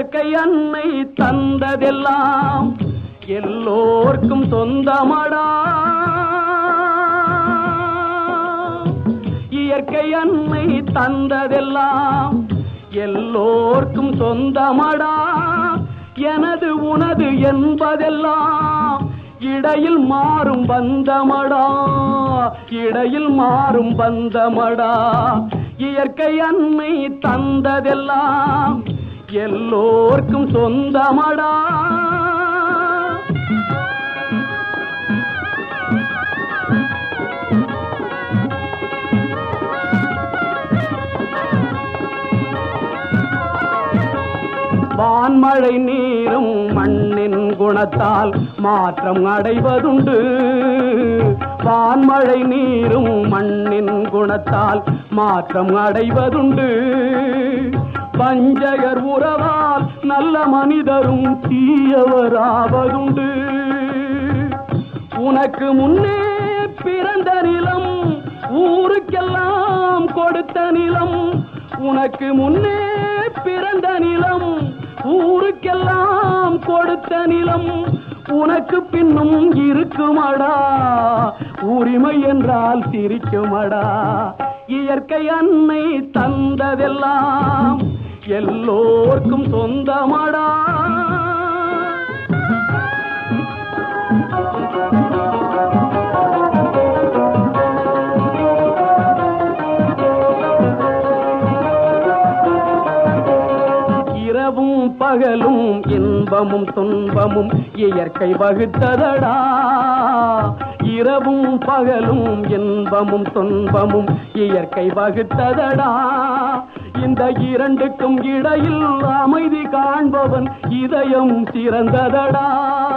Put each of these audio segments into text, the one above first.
இயற்கை அன்னை தந்ததெல்லாம் எல்லோர்க்கும் சொந்தமடா இயற்கை அன்னை தந்ததெல்லாம் எல்லோர்க்கும் சொந்தமடா எனது உனது என்பதெல்லாம் இடையில் மாறும் பந்தமடா இடையில் மாறும் பந்தமடா இயற்கை அன்னை தந்ததெல்லாம் எல்லோர்க்கும் சொந்தமடா வான்மழை நீரும் மண்ணின் குணத்தால் மாற்றம் அடைவதுண்டு வான்மழை நீரும் மண்ணின் குணத்தால் மாற்றம் அடைவதுண்டு பஞ்சகர் உறவால் நல்ல மனிதரும் தீயவராவதுண்டு உனக்கு முன்னே பிறந்த நிலம் ஊருக்கெல்லாம் கொடுத்த நிலம் உனக்கு முன்னே பிறந்த நிலம் ஊருக்கெல்லாம் கொடுத்த நிலம் உனக்கு பின்னும் இருக்குமடா உரிமை என்றால் சிரிக்குமடா இயற்கை அன்னை தந்ததெல்லாம் எல்லோர்க்கும் சொந்தமடா இரவும் பகலும் இன்பமும் துன்பமும் இயற்கை வகுத்ததடா இரவும் பகலும் இன்பமும் துன்பமும் இயற்கை வகுத்ததடா இந்த இரண்டுக்கும் இடையில் அமைதி காண்பவன் இதயம் சிறந்ததடா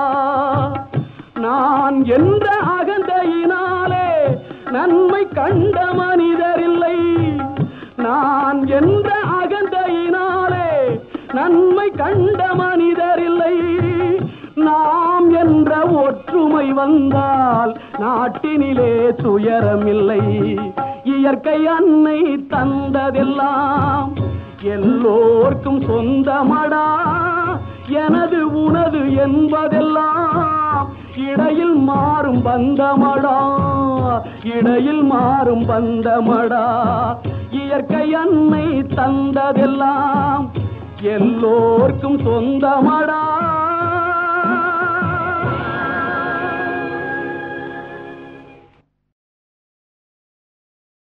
நான் என்ற அகந்தையினாலே நன்மை கண்ட மனிதரில்லை நான் என்ற அகந்தையினாலே நன்மை கண்ட மனிதரில்லை நாம் என்ற ஒற்றுமை வந்தால் நாட்டினிலே துயரமில்லை இயற்கை அன்னை தந்ததெல்லாம் எல்லோர்க்கும் சொந்தமடா எனது உனது என்பதெல்லாம் இடையில் மாறும் பந்தமடா இடையில் மாறும் பந்தமடா இயற்கை அன்னை தந்ததெல்லாம் எல்லோர்க்கும் சொந்தமடா